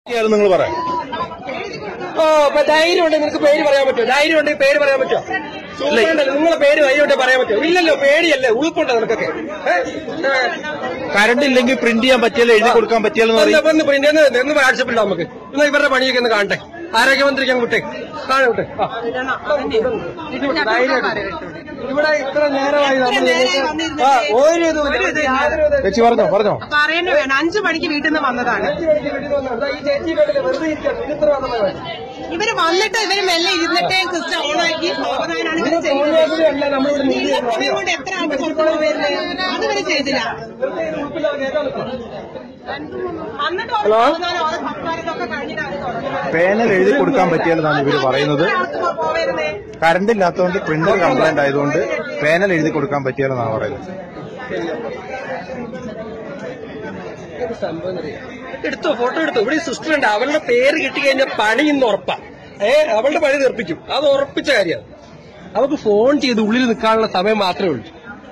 നിങ്ങൾ പറയാം ഓ അപ്പൊ ധൈര്യം ഉണ്ടെങ്കിൽ നിനക്ക് പേര് പറയാൻ പറ്റുമോ ധൈര്യം ഉണ്ടെങ്കിൽ പേര് പറയാൻ പറ്റുമോ സൂപ്രണ്ടല്ലേ നിങ്ങളെ പേര് ധൈര്യം ഉണ്ടെങ്കിൽ പറയാൻ പറ്റുമോ ഇല്ലല്ലോ പേടിയല്ലേ ഉളുപ്പുണ്ടോ നിനക്കൊക്കെ ഏ? ഏ. കറണ്ട് ഇല്ലെങ്കിൽ പ്രിന്റ് ചെയ്യാൻ പറ്റിയാലോ എഴുതി കൊടുക്കാൻ പറ്റിയാലോ എന്ന് ഒന്ന് പറയും ഒന്ന് പിന്നെ ഒന്ന് ഒന്ന് വാട്സപ്പില്ല നമുക്ക് എന്നാ ഇവരുടെ പണിയൊക്കെ ഒന്ന് കാണട്ടെ ആരോഗ്യമന്ത്രിക്ക് അങ്ങ് വിട്ടേ കാണെ വിട്ടെ ആ. ഇത് വിട്ട് ധൈര്യമായിട്ട്. ഇവിടെ ഇത്ര നേരമായി നമ്മൾ ആ ഒരു ഇതുമില്ല യാതൊരു ഇത് ചേച്ചി പറഞ്ഞോ പറഞ്ഞോ പറയുന്നു വേണം അഞ്ചു മണിക്ക് വീട്ടിൽ നിന്ന് വന്നതാണ് ഈ ചേച്ചി വീട്ടിൽ വന്നതാണ്. ഈ ചേച്ചി കണ്ടില്ലേ വെറുതെ ഇരിക്കുകയാണ്. ഇതിന് ഇത്ര വന്നതാണ്. ഇവര് വന്നിട്ട് ഇവര് മെല്ലെ ഇരുന്നിട്ട് സിസ്റ്റം ഓണാക്കി സാവധാനാണ് ഇവര് ഇതിന് ചെയ്തത് തോന്നിയാൽ നമ്മളിവിടെ ഈ നീതി സമയം കൊണ്ട് എത്ര ആൾക്ക് പുറത്തുകൊണ്ട് വരുന്നത് അത് ഇവര് ചെയ്തില്ല വെറുതെ ഇത് ഉൾപ്പില്ലാതെ കേൾക്കാൻ നിൽക്കണം. വന്നിട്ട് ഓരോ സാവധാനം ഓരോ സംസാരത്തൊക്കെ കഴിഞ്ഞിട്ടാണ് തുടങ്ങുന്നത് പേനൽ എഴുതി കൊടുക്കാൻ പറ്റിയാലെന്നാണ് ഇവര് പറയുന്നത് എത്ര ആൾക്ക് പോ- പോവരുന്നേ കറണ്ട് ഇല്ലാത്തതുകൊണ്ട് പ്രിന്റർ കംപ്ലൈന്റ് ആയതുകൊണ്ട് പേനൽ എഴുതി കൊടുക്കാൻ പറ്റിയാലെന്നാണ് പറയുന്നത് ഒരു സംഭവം എന്നറിയോ? എടുത്തോ ഫോട്ടോ എടുത്തോ ഇവിടെ സിസ്റ്റർ ഉണ്ട് അവളുടെ പേര് കിട്ടിക്കഴിഞ്ഞാൽ പണി ഇന്ന് ഉറപ്പാ ഏ അവളുടെ പണി തീർപ്പിക്കും അത് ഉറപ്പിച്ച കാര്യമാണ് അവർക്ക് ഫോൺ ചെയ്ത് ഉള്ളിൽ നിൽക്കാനുള്ള സമയം മാത്രമേ ഉള്ളൂ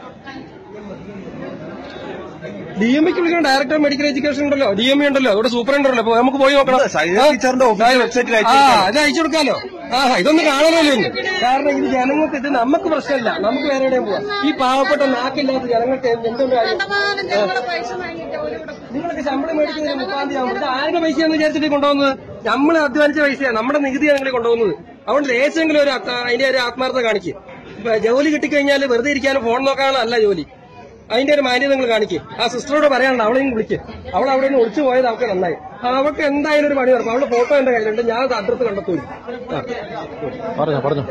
ഡി എം എക്ക് വിളിക്കുന്ന ഡയറക്ടർ മെഡിക്കൽ എഡ്യൂക്കേഷൻ ഉണ്ടല്ലോ ഡി എം എ ഉണ്ടല്ലോ അവിടെ സൂപ്രണ്ട് ഉണ്ടല്ലോ അപ്പൊ നമുക്ക് പോയി നോക്കണം സൈലജ ടീച്ചറിന്റെ official website ൽ അയച്ചു ആ കൊടുക്കാം. ഇത് അയച്ചു കൊടുക്കാലോ ആ ഇതൊന്നും കാണാനല്ലോ ഇന്ന് കാരണം ഇത് ജനങ്ങൾക്ക് ഇത് നമുക്ക് പ്രശ്നമില്ല നമുക്ക് വേറെ എവിടെയും പോവാം ഈ പാവപ്പെട്ട നാക്കില്ലാത്ത ജനങ്ങൾക്ക് എന്തുകൊണ്ട് കാര്യം നിങ്ങളൊക്കെ ശമ്പളം മേടിക്കുന്നതിന് മുപ്പാം തീയതി ആകുമ്പോൾ ഇത് ആരുടെ പൈസയാണെന്ന് വിചാരിച്ചിട്ട് കൊണ്ടുപോകുന്നത് നമ്മൾ അധ്വാനിച്ച പൈസയാണ് നമ്മുടെ നികുതിയാണ് നിങ്ങൾ കൊണ്ടുപോകുന്നത് അതുകൊണ്ട് ലേശെങ്കിലും ഒരു അത്ത- അതിന്റെ ഒരു ആത്മാർത്ഥത കാണിക്കും ഇപ്പൊ ജോലി കിട്ടിക്കഴിഞ്ഞാൽ വെറുതെ ഇരിക്കാനും ഫോൺ നോക്കാനുള്ള അല്ല ജോലി അതിന്റെ ഒരു മാന്യത നിങ്ങൾ കാണിക്കും ആ സിസ്റ്ററോട് പറയാനുണ്ട് അവളെയും വിളിക്കും അവൾ അവിടെ നിന്ന് ഒളിച്ചു പോയത് അവൾക്ക് നന്നായി അവൾക്ക് എന്തായാലും ഒരു പണി ഉറപ്പ് അവളുടെ ഫോട്ടോ എന്റെ കയ്യിലുണ്ട് ഞാൻ അത് അഡ്രസ് കണ്ടെത്തൂല ആ പറഞ്ഞോ പറഞ്ഞോ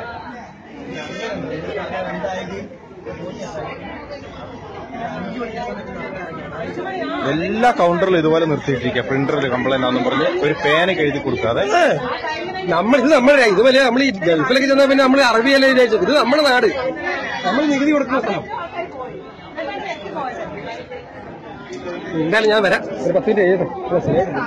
എല്ലാ കൗണ്ടറിലും ഇതുപോലെ നിർത്തിയിട്ടിരിക്കുക പ്രിന്ററിൽ കംപ്ലൈന്റ് ആണെന്ന് പറഞ്ഞ് ഒരു പേനയ്ക്ക് എഴുതി കൊടുക്കാതെ നമ്മൾ ഇത് നമ്മുടെ ഇത് വലിയ നമ്മൾ ഈ ഗൾഫിലൊക്കെ ചെന്നാൽ പിന്നെ നമ്മൾ അറബിയല്ലേ വിചാരിച്ചത് ഇത് നമ്മുടെ നാട് നമ്മൾ നികുതി കൊടുക്കുന്ന സ്ഥലം എന്തായാലും ഞാൻ വരാം ഒരു പത്ത് മിനിറ്റ് എഴുതട്ടെ ഇല്ല, ശരിയായിട്ടില്ല.